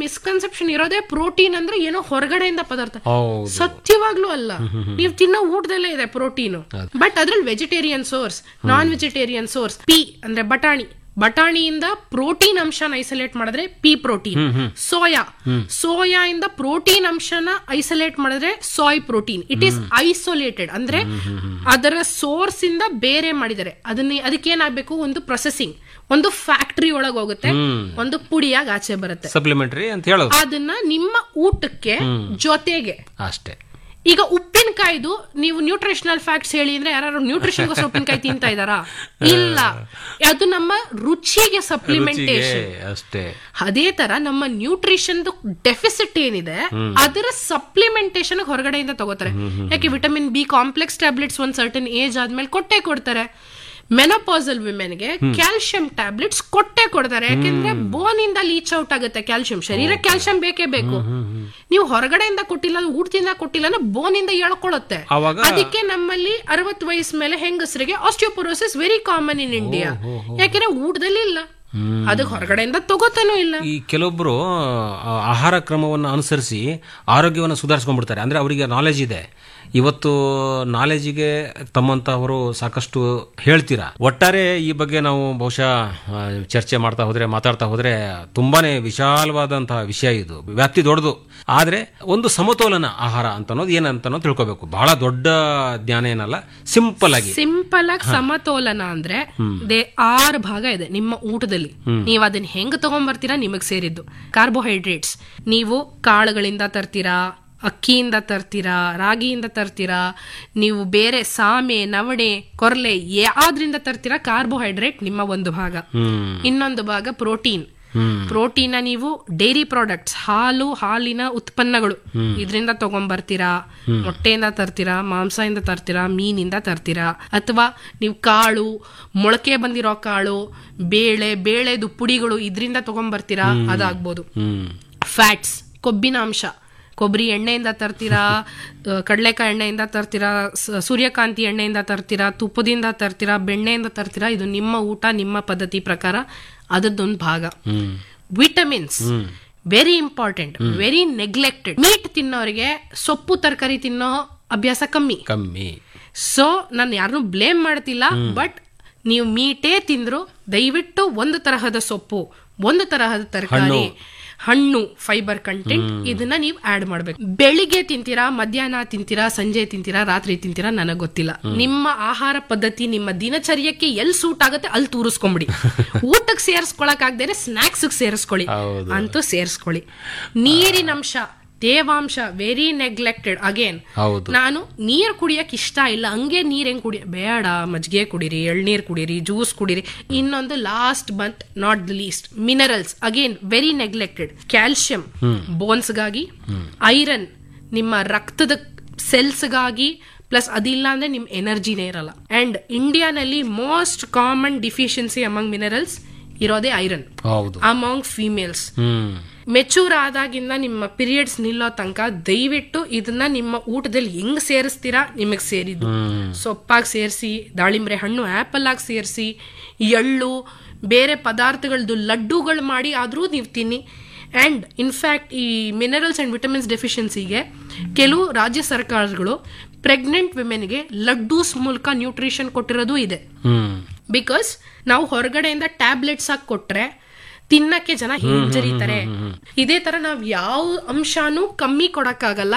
Misconception ಇರೋದೇ protein ಅಂದ್ರೆ ಏನೋ ಹೊರಗಡೆಯಿಂದ ಪದಾರ್ಥ ಹೌದು ಸತ್ಯವಾಗ್ಲೂ ಅಲ್ಲ ನೀವು ತಿನ್ನೋ ಊಟದಲ್ಲೇ ಇದೆ ಪ್ರೋಟೀನ್ ಬಟ್ ಅದ್ರಲ್ಲಿ vegetarian source non vegetarian source pea ಅಂದ್ರೆ ಬಟಾಣಿ ಬಟಾಣಿಯಿಂದ ಪ್ರೋಟೀನ್ ಅಂಶನ ಐಸೋಲೇಟ್ ಮಾಡಿದ್ರೆ ಪಿ ಪ್ರೋಟೀನ್ ಸೋಯಾ ಸೋಯಾ ಇಂದ ಪ್ರೋಟೀನ್ ಅಂಶನ ಐಸೋಲೇಟ್ ಮಾಡಿದ್ರೆ soy protein it is isolated ಅಂದ್ರೆ ಅದರ ಸೋರ್ಸ್ ಇಂದ ಬೇರೆ ಮಾಡಿದ್ದಾರೆ ಅದನ್ನ ಅದಕ್ಕೆ ಏನಾಗಬೇಕು ಒಂದು ಪ್ರೊಸೆಸಿಂಗ್ ಒಂದು ಫ್ಯಾಕ್ಟರಿ ಒಳಗೆ ಹೋಗುತ್ತೆ ಒಂದು ಪುಡಿಯಾಗಿ ಆಚೆ ಬರುತ್ತೆ ಸಪ್ಲಿಮೆಂಟರಿ ಅಂತ ಹೇಳೋದು ಅದನ್ನ ನಿಮ್ಮ ಊಟಕ್ಕೆ ಜೊತೆಗೆ ಅಷ್ಟೇ ಈಗ ಉಪ್ಪಿನಕಾಯ್ದು ನೀವು ನ್ಯೂಟ್ರಿಷನಲ್ ಫ್ಯಾಕ್ಟ್ಸ್ ಹೇಳಿ ಅಂದ್ರೆ ಯಾರು ನ್ಯೂಟ್ರಿಷನ್ಗೋಸ್ಕರ ಉಪ್ಪಿನಕಾಯಿ ತಿಂತಾ ಇದಾರಾ ಇಲ್ಲ ಅದು ನಮ್ಮ ರುಚಿಗೆ ಸಪ್ಲಿಮೆಂಟೇಶನ್ ರುಚಿಗೆ ಅಷ್ಟೇ ಅದೇ ತರ ನಮ್ಮ ನ್ಯೂಟ್ರಿಷನ್ ಡೆಫಿಸಿಟ್ ಏನಿದೆ ಅದರ ಸಪ್ಲಿಮೆಂಟೇಶನ್ ಹೊರಗಡೆಯಿಂದ ತಗೋತಾರೆ ಯಾಕೆ ವಿಟಮಿನ್ ಬಿ ಕಾಂಪ್ಲೆಕ್ಸ್ ಟ್ಯಾಬ್ಲೆಟ್ಸ್ ಒಂದ್ ಸರ್ಟನ್ ಏಜ್ ಆದ್ಮೇಲೆ ಕೊಟ್ಟೆ ಕೊಡ್ತಾರೆ ಮೆನೋಪಾಸಲ್ ವಿಮೆನ್ಗೆ ಕ್ಯಾಲ್ಸಿಯಂ ಟ್ಯಾಬ್ಲೆಟ್ಸ್ ಕೊಟ್ಟೆ ಕೊಡ್ತಾರೆ ಯಾಕೆಂದ್ರೆ ಬೋನ್ ಇಂದ ಲೀಚ್ ಔಟ್ ಆಗುತ್ತೆ ಕ್ಯಾಲ್ಸಿಯಂ ಶರೀರ ಕ್ಯಾಲ್ಸಿಯಂ ಬೇಕೇ ಬೇಕು ನೀವು ಹೊರಗಡೆಯಿಂದ ಕೊಟ್ಟಿಲ್ಲ ಊಟದಿಂದ ಕೊಟ್ಟಿಲ್ಲ ಅಂದ್ರೆ ಬೋನ್ ಇಂದ ಎಳ್ಕೊಳ್ಳುತ್ತೆ ಆವಾಗ ಅದಕ್ಕೆ ನಮ್ಮಲ್ಲಿ ಅರವತ್ತು ವಯಸ್ಸ ಮೇಲೆ ಹೆಂಗಸರಿಗೆ osteoporosis very common in India ಯಾಕೆಂದ್ರೆ ಊಟದಲ್ಲಿ ಇಲ್ಲ ಅದಕ್ಕೆ ಹೊರಗಡೆಯಿಂದ ತಗೋತಾನೂ ಇಲ್ಲ ಈ ಕೆಲವೊಬ್ರು ಆ, ಆಹಾರ ಕ್ರಮವನ್ನು ಅನುಸರಿಸಿ ಆರೋಗ್ಯವನ್ನು ಸುಧಾರಿಸ್ಕೊಂಡ್ಬಿಡ್ತಾರೆ ಅಂದ್ರೆ ಅವರಿಗೆ ನಾಲೆಜ್ ಇದೆ ಇವತ್ತು ನಾಲೆಜಿಗೆ ತಮ್ಮಂತಹವರು ಸಾಕಷ್ಟು ಹೇಳ್ತೀರಾ ಒಟ್ಟಾರೆ ಈ ಬಗ್ಗೆ ನಾವು ಬಹುಶಃ ಆ, ಚರ್ಚೆ ಮಾಡ್ತಾ ಹೋದ್ರೆ ಮಾತಾಡ್ತಾ ಹೋದ್ರೆ ತುಂಬಾನೇ ವಿಶಾಲವಾದಂತಹ ವಿಷಯ ಇದು ವ್ಯಾಪ್ತಿ ದೊಡ್ಡದು ಆದ್ರೆ ಒಂದು ಸಮತೋಲನ ಆಹಾರ ಅಂತ ಅನ್ನೋದು ಏನಂತ ಅನ್ನೋದು ತಿಳ್ಕೊಬೇಕು ಬಹಳ ದೊಡ್ಡ ಜ್ಞಾನ ಏನಲ್ಲ ಸಿಂಪಲ್ ಆಗಿ ಸಿಂಪಲ್ ಆಗಿ ಸಮತೋಲನ ಅಂದ್ರೆ ದೇ ಆರು ಭಾಗ ಇದೆ ನಿಮ್ಮ ಊಟದಲ್ಲಿ ನೀವು ಅದನ್ನ ಹೆಂಗ್ ತಗೊಂಡ್ಬರ್ತೀರಾ ನಿಮಗ್ ಸೇರಿದ್ದು ಕಾರ್ಬೋಹೈಡ್ರೇಟ್ಸ್ ನೀವು ಕಾಳುಗಳಿಂದ ತರ್ತೀರಾ ಅಕ್ಕಿಯಿಂದ ತರ್ತೀರಾ ರಾಗಿಯಿಂದ ತರ್ತೀರಾ ನೀವು ಬೇರೆ ಸಾಮೆ ನವಣೆ ಕೊರ್ಲೆ ಯಾವ್ದ್ರಿಂದ ತರ್ತೀರಾ ಕಾರ್ಬೋಹೈಡ್ರೇಟ್ ನಿಮ್ಮ ಒಂದು ಭಾಗ ಹ್ಮ್ ಇನ್ನೊಂದು ಭಾಗ ಪ್ರೋಟೀನ್ ಹ್ಮ್ ಪ್ರೋಟೀನ್ ನೀವು ಡೈರಿ ಪ್ರಾಡಕ್ಟ್ಸ್ ಹಾಲು ಹಾಲಿನ ಉತ್ಪನ್ನಗಳು ಇದರಿಂದ ತಗೊಂಡ್ಬರ್ತೀರಾ ಮೊಟ್ಟೆಯಿಂದ ತರ್ತೀರಾ ಮಾಂಸದಿಂದ ತರ್ತೀರಾ ಮೀನಿಂದ ತರ್ತೀರಾ ಅಥವಾ ನೀವು ಕಾಳು ಮೊಳಕೆ ಬಂದಿರೋ ಕಾಳು ಬೇಳೆ ಬೇಳೆದು ಪುಡಿಗಳು ಇದರಿಂದ ತಗೊಂಡ್ಬರ್ತೀರಾ ಅದಾಗ್ಬೋದು ಹ್ಮ್ ಫ್ಯಾಟ್ಸ್ ಕೊಬ್ಬಿನ ಅಂಶ ಕೊಬ್ಬರಿ ಎಣ್ಣೆಯಿಂದ ತರ್ತೀರಾ ಆ, ಕಡಲೆಕಾಯಿ ಎಣ್ಣೆಯಿಂದ ತರ್ತೀರಾ ಸ- ಸೂರ್ಯಕಾಂತಿ ಎಣ್ಣೆಯಿಂದ ತರ್ತೀರಾ ತುಪ್ಪದಿಂದ ತರ್ತೀರಾ ಬೆಣ್ಣೆಯಿಂದ ತರ್ತೀರಾ ಇದು ನಿಮ್ಮ ಊಟ ನಿಮ್ಮ ಪದ್ಧತಿ ಪ್ರಕಾರ ಅದದ್ದೊಂದು ಭಾಗ ಹ್ಮ್ vitamins very important very neglected meat ತಿನ್ನೋರಿಗೆ ಸೊಪ್ಪು ತರಕಾರಿ ತಿನ್ನೋ ಅಭ್ಯಾಸ ಕಮ್ಮಿ ಕಮ್ಮಿ ಸೊ ನಾನು ಯಾರನ್ನೂ ಬ್ಲೇಮ್ ಮಾಡ್ತಿಲ್ಲ ಬಟ್ ನೀವು ಮೀಟೇ ತಿಂದ್ರು ದಯವಿಟ್ಟು ಒಂದು ತರಹದ ಸೊಪ್ಪು ಒಂದು ತರಹದ ತರಕಾರಿ ಹಣ್ಣು ಫೈಬರ್ ಕಂಟೆಂಟ್ ಇದನ್ನ ನೀವು ಆಡ್ ಮಾಡ್ಬೇಕು ಬೆಳಿಗ್ಗೆ ತಿಂತೀರಾ ಮಧ್ಯಾಹ್ನ ತಿಂತೀರಾ ಸಂಜೆ ತಿಂತೀರಾ ರಾತ್ರಿ ತಿಂತೀರಾ ನನಗ್ ಗೊತ್ತಿಲ್ಲ ನಿಮ್ಮ ಆಹಾರ ಪದ್ಧತಿ ನಿಮ್ಮ ದಿನಚರ್ಯಕ್ಕೆ ಎಲ್ಲಿ ಸೂಟ್ ಆಗುತ್ತೆ ಅಲ್ಲಿ ತೂರಿಸ್ಕೊಂಬಿಡಿ ಊಟಕ್ಕೆ ಸೇರಿಸ್ಕೊಳಕ್ ಆಗದೇನೆ ಸ್ನಾಕ್ಸ್ ಸೇರಿಸ್ಕೊಳ್ಳಿ ಹೌದು. ಅಂತೂ ಸೇರಿಸ್ಕೊಳ್ಳಿ ನೀರಿನಂಶ ತೇವಾಂಶ ವೆರಿ ನೆಗ್ಲೆಕ್ಟೆಡ್ ಅಗೇನ್ ಹೌದು ನಾನು ನೀರ್ ಕುಡಿಯಕ್ ಇಷ್ಟ ಇಲ್ಲ ಹಂಗೆ ನೀರ್ ಹೆಂಗ್ ಕುಡಿ ಬೇಡ ಮಜ್ಜಿಗೆ ಕುಡೀರಿ ಎಳ್ನೀರ್ ಕುಡೀರಿ ಜ್ಯೂಸ್ ಕುಡೀರಿ ಇನ್ನೊಂದು last month not the least minerals again very neglected calcium ಬೋನ್ಸ್ಗಾಗಿ ಐರನ್ ನಿಮ್ಮ ರಕ್ತದ ಸೆಲ್ಸ್ಗಾಗಿ ಪ್ಲಸ್ ಅದಿಲ್ಲ ಅಂದ್ರೆ ನಿಮ್ ಎನರ್ಜಿನೇ ಇರಲ್ಲ ಅಂಡ್ ಇಂಡಿಯಾನಲ್ಲಿ most common deficiency among minerals ಇರೋದೇ ಐರನ್ ಹೌದು ಅಮಾಂಗ್ ಫೀಮೇಲ್ಸ್ ಹ್ಮ್ ಮೆಚೂರ್ ಆದಾಗಿಂದ ನಿಮ್ಮ ಪೀರಿಯಡ್ಸ್ ನಿಲ್ಲೋ ತನಕ ದಯವಿಟ್ಟು ಇದನ್ನ ನಿಮ್ಮ ಊಟದಲ್ಲಿ ಹೆಂಗ್ ಸೇರಿಸ್ತೀರಾ ನಿಮಗೆ ಸೇರಿದ್ದು ಸೊಪ್ಪಾಗಿ ಸೇರಿಸಿ ದಾಳಿಂಬ್ರೆ ಹಣ್ಣು ಆಪಲ್ ಆಗಿ ಸೇರಿಸಿ ಎಳ್ಳು ಬೇರೆ ಪದಾರ್ಥಗಳದ್ದು ಲಡ್ಡುಗಳು ಮಾಡಿ ಆದರೂ ನೀವು ತಿನ್ನಿ ಆ್ಯಂಡ್ ಇನ್ಫ್ಯಾಕ್ಟ್ ಈ ಮಿನರಲ್ಸ್ ಆ್ಯಂಡ್ ವಿಟಮಿನ್ಸ್ ಡೆಫಿಷಿಯನ್ಸಿಗೆ ಕೆಲವು ರಾಜ್ಯ ಸರ್ಕಾರಗಳು ಪ್ರೆಗ್ನೆಂಟ್ ವಿಮೆನ್ಗೆ ಲಡ್ಡೂಸ್ ಮೂಲಕ ನ್ಯೂಟ್ರಿಷನ್ ಕೊಟ್ಟಿರೋದು ಇದೆ ಹ್ಮ್ ಬಿಕಾಸ್ ನಾವು ಹೊರಗಡೆಯಿಂದ ಟ್ಯಾಬ್ಲೆಟ್ಸ್ ಹಾಕಿ ಕೊಟ್ರೆ ತಿನ್ನಕ್ಕೆ ಜನ ಹಿಂಜರಿತಾರೆ ಇದೇ ತರ ನಾವ್ ಯಾವ ಅಂಶನೂ ಕಮ್ಮಿ ಕೊಡಕ್ಕಾಗಲ್ಲ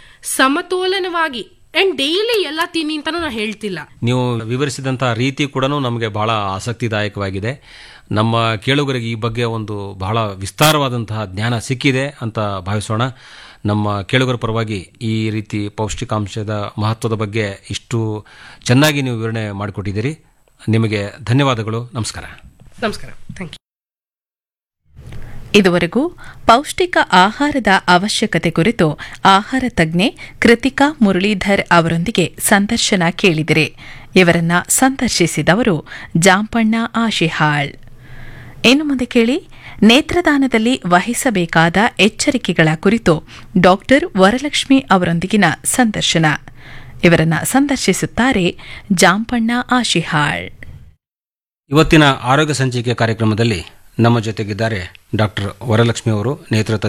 ಸಮತೋಲನವಾಗಿ ಅಂಡ್ ಡೈಲಿ ಎಲ್ಲ ತಿನ್ನಿ ಅಂತಾನು ನಾ ಹೇಳ್ತಿಲ್ಲ ನೀವು ವಿವರಿಸಿದಂತಹ ರೀತಿ ಕೂಡ ನಮಗೆ ಬಹಳ ಆಸಕ್ತಿದಾಯಕವಾಗಿದೆ ನಮ್ಮ ಕೇಳುಗರಿಗೆ ಈ ಬಗ್ಗೆ ಒಂದು ಬಹಳ ವಿಸ್ತಾರವಾದಂತಹ ಜ್ಞಾನ ಸಿಕ್ಕಿದೆ ಅಂತ ಭಾವಿಸೋಣ ನಮ್ಮ ಕೇಳುಗರ ಪರವಾಗಿ ಈ ರೀತಿ ಪೌಷ್ಟಿಕಾಂಶದ ಮಹತ್ವದ ಬಗ್ಗೆ ಇಷ್ಟು ಚೆನ್ನಾಗಿ ನೀವು ವಿವರಣೆ ಮಾಡಿಕೊಟ್ಟಿದ್ದೀರಿ ನಿಮಗೆ ಧನ್ಯವಾದಗಳು ನಮಸ್ಕಾರ ನಮಸ್ಕಾರ ಥ್ಯಾಂಕ್ ಯು ಇದುವರೆಗೂ ಪೌಷ್ಟಿಕ ಆಹಾರದ ಅವಶ್ಯಕತೆ ಕುರಿತು ಆಹಾರ ತಜ್ಞೆ ಕೃತಿಕಾ ಮುರಳೀಧರ್ ಅವರೊಂದಿಗೆ ಸಂದರ್ಶನ ಕೇಳಿದಿರಿ ಇವರನ್ನ ಸಂದರ್ಶಿಸಿದವರು ಜಾಂಪಣ್ಣ ಆಶಿಹಾಳ್ ಇನ್ನು ಮುಂದೆ ಕೇಳಿ ನೇತ್ರದಾನದಲ್ಲಿ ವಹಿಸಬೇಕಾದ ಎಚ್ಚರಿಕೆಗಳ ಕುರಿತು ಡಾಕ್ಟರ್ ವರಲಕ್ಷ್ಮಿ ಅವರೊಂದಿಗಿನ ಸಂದರ್ಶನ ಇವರನ್ನ ಸಂದರ್ಶಿಸುತ್ತಾರೆ ಜಾಂಪಣ್ಣ ಆಶಿಹಾಳ್ ಇವತ್ತಿನ ಆರೋಗ್ಯ ಸಂಚಿಕೆ ಕಾರ್ಯಕ್ರಮದಲ್ಲಿ ನಮ್ಮ ಜೊತೆಗಿದ್ದಾರೆ ಡಾಕ್ಟರ್ ವರಲಕ್ಷ್ಮಿ ಅವರು ನೇತೃತ್ವ